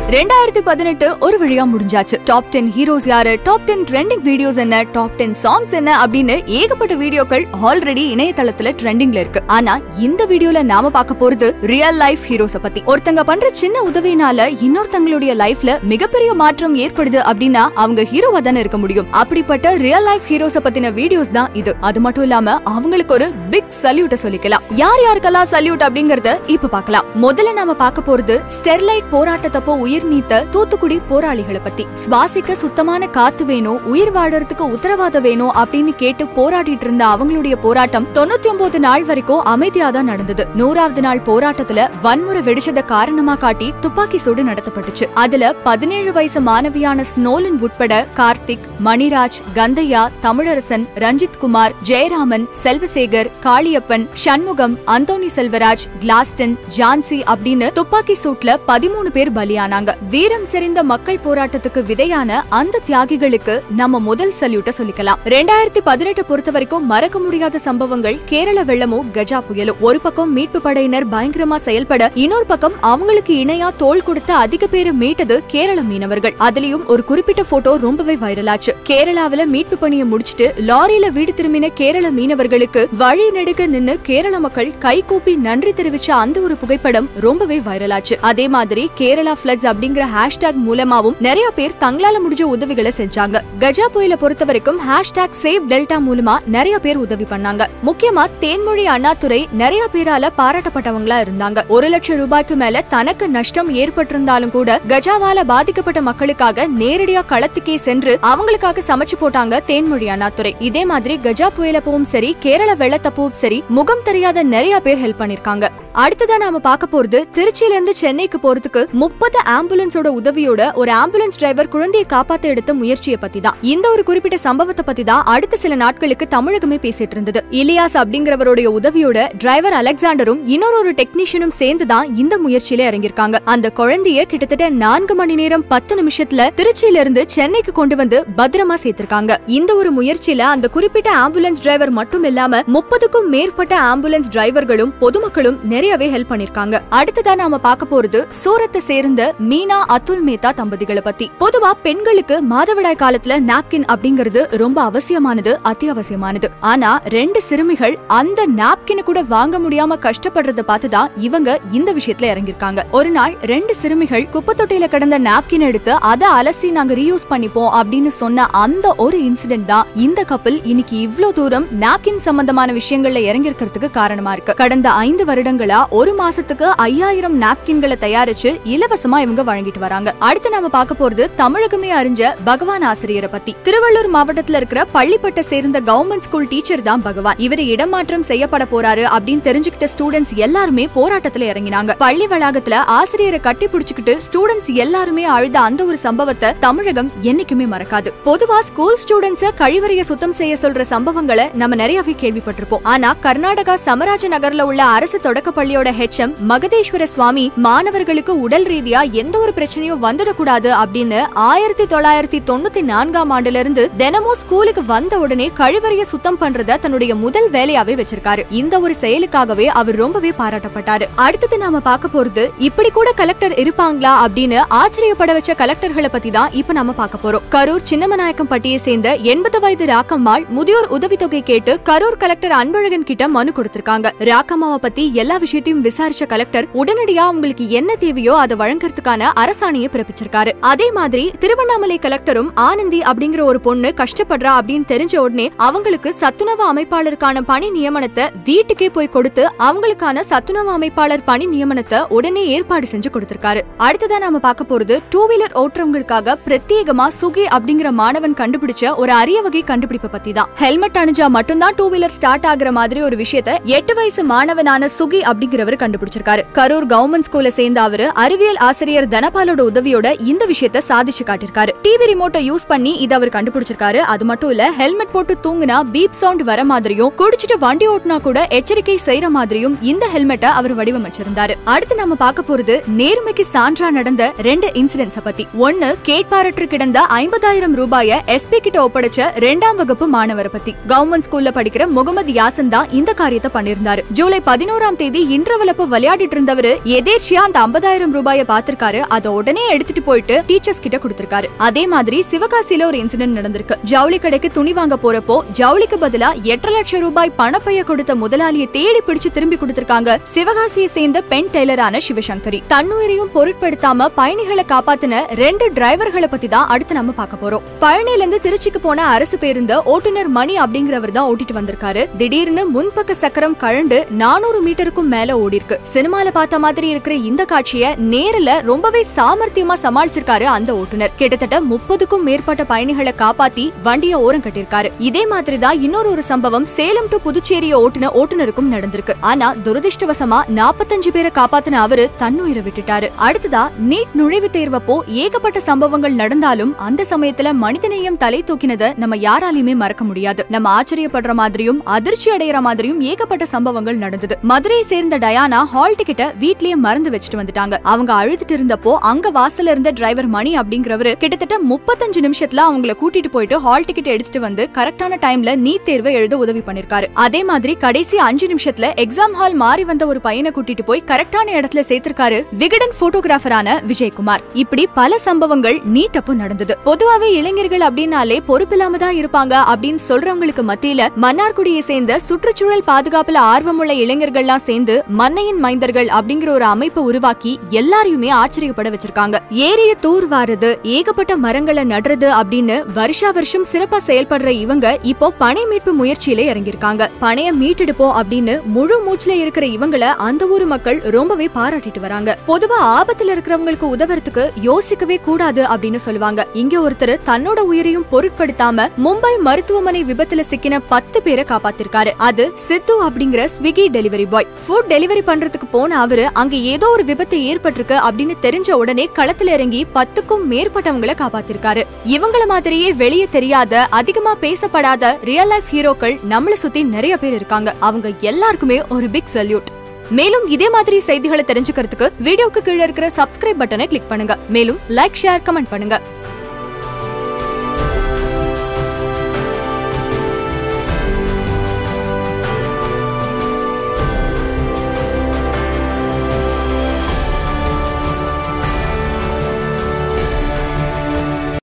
ரெண்டாயிரத்தி பதினெட்டு ஒரு வழியா முடிஞ்சாச்சு டாப் டென் ஹீரோஸ் யாரு டாப் டென் ட்ரெண்டிங் வீடியோஸ் என்ன டாப் டென் சாங்ஸ் என்ன அப்படின்னு ஏகப்பட்ட வீடியோக்கள் ஆல்ரெடி இணையதளத்துல ட்ரெண்டிங்ல இருக்கு ஆனா இந்த வீடியோல நாம பார்க்க போறது ரியல் லைஃப் ஹீரோஸ பத்தி ஒருத்தங்க பண்ற சின்ன உதவினால இன்னொருத்தங்களுடைய லைஃப்ல மிகப்பெரிய மாற்றம் ஏற்படுது அப்படின்னா அவங்க ஹீரோவா தானே இருக்க முடியும் அப்படிப்பட்ட ரியல் லைஃப் ஹீரோஸ பத்தின வீடியோஸ் தான் இது அது மட்டும் இல்லாம அவங்களுக்கு ஒரு பிக் சல்யூட்ட சொல்லிக்கலாம் யார் யாருக்கெல்லாம் சல்யூட் அப்படிங்கறத இப்ப பார்க்கலாம் முதல்ல நாம பார்க்க போறது ஸ்டெர்லைட் போராட்டத்தப்போ உயிர் நீத்த தூத்துக்குடி போராளிகளை பத்தி சுவாசிக்க சுத்தமான காத்து வேணும் உயிர் வாழறதுக்கு உத்தரவாதம் வேணும் அப்படின்னு கேட்டு போராடிட்டு இருந்த அவங்களுடைய போராட்டம் தொண்ணூத்தி ஒன்பது நாள் வரைக்கும் அமைதியா தான் நடந்தது நூறாவது நாள் போராட்டத்துல வன்முறை வெடிச்சத காரணமா காட்டி துப்பாக்கி சூடு நடத்தப்பட்டுச்சு அதுல பதினேழு வயசு மாணவியான ஸ்னோலன் உட்பட கார்த்திக் மணிராஜ் கந்தையா தமிழரசன் ரஞ்சித் குமார் ஜெயராமன் செல்வசேகர் காளியப்பன் சண்முகம் அந்தோணி செல்வராஜ் கிளாஸ்டன் ஜான்சி அப்படின்னு துப்பாக்கி சூட்ல பதிமூணு பேர் பலியானாங்க வீரம் செறிந்த மக்கள் போராட்டத்துக்கு விதையான அந்த தியாகிகளுக்கு நம்ம முதல் சல்யூட்ட சொல்லிக்கலாம் ரெண்டாயிரத்தி பதினெட்டு பொறுத்த வரைக்கும் மறக்க முடியாத சம்பவங்கள் கேரள வெள்ளமும் கஜா புயலும் ஒரு பக்கம் மீட்பு படையினர் பயங்கரமா செயல்பட இன்னொரு பக்கம் அவங்களுக்கு இணையா தோள் கொடுத்த அதிக பேரை மீட்டது கேரள மீனவர்கள் அதுலயும் ஒரு குறிப்பிட்ட போட்டோ ரொம்பவே வைரலாச்சு கேரளாவுல மீட்பு பணியை முடிச்சிட்டு லாரியில வீடு திரும்பின கேரள மீனவர்களுக்கு வழி நெடுக்க நின்னு கேரள மக்கள் கைகூப்பி நன்றி தெரிவிச்ச அந்த ஒரு புகைப்படம் ரொம்பவே வைரலாச்சு அதே மாதிரி கேரளா பிளட்ஸ் அப்படிங்கிற ஹேஷ்டாக் மூலமாவும் நிறைய பேர் தங்களால முடிஞ்ச உதவிகளை செஞ்சாங்க கஜா புயல பொறுத்த வரைக்கும் ஹேஷ்டாக் சேவ் டெல்டா மூலமா நிறைய பேர் உதவி பண்ணாங்க முக்கியமா தேன்மொழி அண்ணாதுரை நிறைய பேரால பாராட்டப்பட்டவங்களா இருந்தாங்க ஒரு லட்சம் ரூபாய்க்கு மேல தனக்கு நஷ்டம் ஏற்பட்டிருந்தாலும் கூட கஜாவால பாதிக்கப்பட்ட மக்களுக்காக நேரடியா களத்துக்கே சென்று அவங்களுக்காக சமைச்சு போட்டாங்க தேன்மொழி அண்ணாதுரை இதே மாதிரி கஜா புயலப்பவும் சரி கேரள வெள்ளத்தப்பவும் சரி முகம் தெரியாத நிறைய பேர் ஹெல்ப் பண்ணிருக்காங்க அடுத்ததா நாம பார்க்க போறது திருச்சியில இருந்து சென்னைக்கு போறதுக்கு முப்பது ஆம்புலன்ஸோட உதவியோட ஒரு ஆம்புலன்ஸ் டிரைவர் குழந்தையை காப்பாத்த எடுத்த முயற்சியை பத்தி தான் இந்த ஒரு குறிப்பிட்ட சம்பவத்தை பத்தி தான் அடுத்த சில நாட்களுக்கு தமிழகமே பேசிட்டு இருந்தது இலியாஸ் அப்படிங்கிறவருடைய உதவியோட டிரைவர் அலெக்சாண்டரும் இன்னொரு ஒரு டெக்னீஷியனும் சேர்ந்து தான் இந்த முயற்சியில இறங்கியிருக்காங்க அந்த குழந்தைய கிட்டத்தட்ட நான்கு மணி நேரம் பத்து நிமிஷத்துல திருச்சியில இருந்து சென்னைக்கு கொண்டு வந்து பத்திரமா சேர்த்திருக்காங்க இந்த ஒரு முயற்சியில அந்த குறிப்பிட்ட ஆம்புலன்ஸ் டிரைவர் மட்டும் இல்லாம முப்பதுக்கும் மேற்பட்ட ஆம்புலன்ஸ் டிரைவர்களும் பொதுமக்களும் நிறையவே ஹெல்ப் பண்ணிருக்காங்க அடுத்ததா நாம பார்க்க போறது சூரத்தை சேர்ந்த மீனா அத்துல் மேத்தா தம்பதிகளை பத்தி பொதுவா பெண்களுக்கு மாதவிடாய் காலத்துல நாப்கின் அப்படிங்கிறது ரொம்ப அவசியமானது அத்தியாவசியமானது ஆனா ரெண்டு சிறுமிகள் அந்த நாப்கின் கூட வாங்க முடியாம கஷ்டப்படுறத பார்த்துதான் இவங்க இந்த விஷயத்துல இறங்கிருக்காங்க ஒரு நாள் ரெண்டு சிறுமிகள் குப்பை தொட்டியில கிடந்த நாப்கின் எடுத்து அதை அலசி நாங்க ரீயூஸ் பண்ணிப்போம் அப்படின்னு சொன்ன அந்த ஒரு இன்சிடென்ட் தான் இந்த கப்பல் இன்னைக்கு இவ்ளோ தூரம் நாப்கின் சம்பந்தமான விஷயங்கள்ல இறங்கிருக்கிறதுக்கு காரணமா இருக்கு கடந்த ஐந்து வருடங்களா ஒரு மாசத்துக்கு ஐயாயிரம் நாப்கின்களை தயாரிச்சு இலவசமா இவங்க வழங்கிட்டு வராங்க அடுத்து நாம பார்க்க போறது தமிழகமே அறிஞ்ச பகவான் ஆசிரியரை பத்தி திருவள்ளூர் மாவட்டத்துல இருக்கிற பள்ளிப்பட்ட சேர்ந்த கவர்மெண்ட் ஸ்கூல் டீச்சர் தான் பகவான் இவர் இடமாற்றம் செய்யப்பட போறாரு அப்படின்னு தெரிஞ்சுக்கிட்ட ஸ்டூடெண்ட்ஸ் எல்லாருமே போராட்டத்துல இறங்கினாங்க பள்ளி வளாகத்துல ஆசிரியரை கட்டி பிடிச்சுக்கிட்டு ஸ்டூடெண்ட்ஸ் எல்லாருமே அழுத அந்த ஒரு சம்பவத்தை தமிழகம் என்னைக்குமே மறக்காது பொதுவா ஸ்கூல் ஸ்டூடெண்ட்ஸ கழிவறைய சுத்தம் செய்ய சொல்ற சம்பவங்களை நம்ம நிறையவே கேள்விப்பட்டிருப்போம் ஆனா கர்நாடகா சமராஜ நகர்ல உள்ள அரசு தொடக்க பள்ளியோட ஹெச்எம் மகதேஸ்வர சுவாமி மாணவர்களுக்கு உடல் ரீதியா எந்த ஒரு பிரச்சனையும் வந்துடக்கூடாது அப்படின்னு ஆயிரத்தி தொள்ளாயிரத்தி தொண்ணூத்தி நான்காம் ஆண்டுல இருந்து தினமும் ஸ்கூலுக்கு வந்த உடனே கழிவறைய சுத்தம் பண்றத தன்னுடைய முதல் வேலையாவே வச்சிருக்காரு இந்த ஒரு செயலுக்காகவே அவர் ரொம்பவே பாராட்டப்பட்டாரு அடுத்தது நாம பார்க்க போறது இப்படி கூட கலெக்டர் இருப்பாங்களா அப்படின்னு ஆச்சரியப்பட வச்ச கலெக்டர்களை பத்தி தான் இப்ப நாம பார்க்க போறோம் கரூர் சின்னமநாயக்கம் பட்டியை சேர்ந்த எண்பது வயது ராக்கம்மாள் முதியோர் உதவித்தொகை கேட்டு கரூர் கலெக்டர் அன்பழகன் கிட்ட மனு கொடுத்திருக்காங்க ராக்கம்மாவை பத்தி எல்லா விஷயத்தையும் விசாரிச்ச கலெக்டர் உடனடியா உங்களுக்கு என்ன தேவையோ அதை வழங்குறதுக்கான அரசாணையை பிறப்பிச்சிருக்காரு அதே மாதிரி திருவண்ணாமலை கலெக்டரும் ஆனந்தி அப்படிங்கிற ஒரு பொண்ணு கஷ்டப்படுறா அப்படின்னு தெரிஞ்ச உடனே அவங்களுக்கு சத்துணவு அமைப்பாளருக்கான பணி நியமனத்தை வீட்டுக்கே போய் கொடுத்து அவங்களுக்கான சத்துணவு அமைப்பாளர் பணி நியமனத்தை உடனே ஏற்பாடு செஞ்சு கொடுத்திருக்காரு அடுத்ததா நாம பார்க்க போறது டூ வீலர் ஓட்டுறவங்களுக்காக பிரத்யேகமா சுகி அப்படிங்கிற மாணவன் கண்டுபிடிச்ச ஒரு அரிய வகை கண்டுபிடிப்பை பத்தி தான் ஹெல்மெட் அணிஞ்சா மட்டும்தான் டூ வீலர் ஸ்டார்ட் ஆகுற மாதிரி ஒரு விஷயத்த எட்டு வயசு மாணவனான சுகி அப்படிங்கிறவர் கண்டுபிடிச்சிருக்காரு கரூர் கவர்மெண்ட் ஸ்கூல்ல சேர்ந்த அவரு அறிவியல் ஆசிரியர் தனபாலோட உதவியோட இந்த விஷயத்த சாதிச்சு காட்டிருக்காரு டிவி ரிமோட்டை யூஸ் பண்ணி இதை அவர் கண்டுபிடிச்சிருக்காரு அது மட்டும் இல்ல ஹெல்மெட் போட்டு தூங்குனா பீப் சவுண்ட் வர மாதிரியும் குடிச்சிட்டு வண்டி ஓட்டினா கூட எச்சரிக்கை செய்யற மாதிரியும் இந்த ஹெல்மெட்டை அவர் வடிவமைச்சிருந்தாரு அடுத்து நம்ம பார்க்க போறது நேர்மைக்கு சான்றா நடந்த ரெண்டு இன்சிடென்ட்ஸ பத்தி ஒன்னு கேட்பாரற்று கிடந்த ஐம்பதாயிரம் ரூபாய எஸ்பி கிட்ட ஒப்படைச்ச ரெண்டாம் வகுப்பு மாணவரை பத்தி கவர்மெண்ட் ஸ்கூல்ல படிக்கிற முகமது யாசன் தான் இந்த காரியத்தை பண்ணிருந்தாரு ஜூலை பதினோராம் தேதி இன்டர்வல் அப்ப விளையாடிட்டு இருந்தவரு எதேர்ச்சியா அந்த ஐம்பதாயிரம் ரூபாய பாத்திருக்காரு இருக்காரு அதை உடனே எடுத்துட்டு போயிட்டு டீச்சர்ஸ் கிட்ட கொடுத்திருக்காரு அதே மாதிரி சிவகாசியில ஒரு இன்சிடென்ட் நடந்திருக்கு ஜவுளி கடைக்கு துணி வாங்க போறப்போ ஜவுளிக்கு பதிலா எட்டரை லட்சம் ரூபாய் பணப்பைய கொடுத்த முதலாளியை தேடி பிடிச்சு திரும்பி கொடுத்திருக்காங்க சிவகாசியை சேர்ந்த பெண் டெய்லரான சிவசங்கரி தன்னுயிரையும் பொருட்படுத்தாம பயணிகளை காப்பாத்தின ரெண்டு டிரைவர்களை பத்தி தான் அடுத்து நம்ம பார்க்க போறோம் பழனில இருந்து திருச்சிக்கு போன அரசு பேருந்த ஓட்டுநர் மணி அப்படிங்கிறவர் தான் ஓட்டிட்டு வந்திருக்காரு திடீர்னு முன்பக்க சக்கரம் கழண்டு நானூறு மீட்டருக்கும் மேல ஓடி இருக்கு சினிமால பார்த்த மாதிரி இருக்கிற இந்த காட்சிய நேர்ல ரொம்பவே சாமர்த்தியமா சமாளிச்சிருக்காரு அந்த ஓட்டுநர் கிட்டத்தட்ட முப்பதுக்கும் மேற்பட்ட பயணிகளை காப்பாத்தி வண்டிய ஓரம் கட்டிருக்காரு இதே மாதிரி தான் இன்னொரு ஒரு சம்பவம் சேலம் டு புதுச்சேரிய ஓட்டுன ஓட்டுநருக்கும் நடந்திருக்கு ஆனா துரதிருஷ்டவசமா நாற்பத்தஞ்சு பேரை காப்பாத்தின அவரு தன்னுயிரை விட்டுட்டாரு அடுத்ததா நீட் நுழைவுத் தேர்வப்போ ஏகப்பட்ட சம்பவங்கள் நடந்தாலும் அந்த சமயத்துல மனிதநேயம் தலை தூக்கினத நம்ம யாராலையுமே மறக்க முடியாது நம்ம ஆச்சரியப்படுற மாதிரியும் அதிர்ச்சி அடைகிற மாதிரியும் ஏகப்பட்ட சம்பவங்கள் நடந்தது மதுரையை சேர்ந்த டயானா ஹால் டிக்கெட்ட வீட்லயே மறந்து வச்சுட்டு வந்துட்டாங்க அவங்க அழுதுட்டு இருந்தப்போ அங்க வாசல்ல இருந்த டிரைவர் மணி அப்படிங்கிறவரு கிட்டத்தட்ட முப்பத்தஞ்சு நிமிஷத்துல அவங்கள கூட்டிட்டு போயிட்டு ஹால் டிக்கெட் எடுத்துட்டு வந்து கரெக்டான டைம்ல நீட் தேர்வை எழுத உதவி பண்ணிருக்காரு அதே மாதிரி கடைசி அஞ்சு நிமிஷத்துல எக்ஸாம் ஹால் மாறி வந்த ஒரு பையனை கூட்டிட்டு போய் கரெக்டான இடத்துல சேர்த்திருக்காரு விகடன் போட்டோகிராஃபரான விஜயகுமார் இப்படி பல சம்பவங்கள் நீட் அப்போ நடந்தது பொதுவாவே இளைஞர்கள் அப்படின்னாலே பொறுப்பில்லாம தான் இருப்பாங்க அப்படின்னு சொல்றவங்களுக்கு மத்தியில மன்னார்குடியை சேர்ந்த சுற்றுச்சூழல் பாதுகாப்புல ஆர்வமுள்ள இளைஞர்கள்லாம் சேர்ந்து மன்னையின் மைந்தர்கள் அப்படிங்கிற ஒரு அமைப்பை உருவாக்கி எல்லாரையுமே ஆச்சரியப்பட வச்சிருக்காங்க ஏரிய தூர் வாருது ஏகப்பட்ட மரங்களை நடுறது அப்படின்னு வருஷா வருஷம் சிறப்பா செயல்படுற இவங்க இப்போ பனை மீட்பு முயற்சியில இறங்கியிருக்காங்க பனைய மீட்டெடுப்போம் அப்படின்னு முழு மூச்சுல இருக்கிற இவங்கள அந்த ஊர் மக்கள் ரொம்பவே பாராட்டிட்டு வராங்க பொதுவா ஆபத்துல இருக்கிறவங்களுக்கு உதவுறதுக்கு யோசிக்கவே கூடாது அப்படின்னு சொல்லுவாங்க இங்க ஒருத்தர் தன்னோட உயிரையும் பொருட்படுத்தாம மும்பை மருத்துவமனை விபத்துல சிக்கின பத்து பேரை காப்பாத்திருக்காரு அது சித்து அப்படிங்கிற Swiggy delivery boy food delivery பண்றதுக்கு போன அவரு அங்க ஏதோ ஒரு விபத்து ஏற்பட்டிருக்கு அப்படின்னு தெரிஞ்ச உடனே களத்துல இறங்கி பத்துக்கும் மேற்பட்டவங்களை காப்பாத்திருக்காரு இவங்கள மாதிரியே வெளியே தெரியாத அதிகமா பேசப்படாத ரியல் லைஃப் ஹீரோக்கள் நம்மள சுத்தி நிறைய பேர் இருக்காங்க அவங்க எல்லாருக்குமே ஒரு பிக் சல்யூட் மேலும் இதே மாதிரி செய்திகளை தெரிஞ்சுக்கிறதுக்கு வீடியோக்கு கீழே இருக்கிற சப்ஸ்கிரைப் பட்டனை கிளிக் பண்ணுங்க மேலும் லைக் ஷேர் கமெண்ட் பண்ணுங்க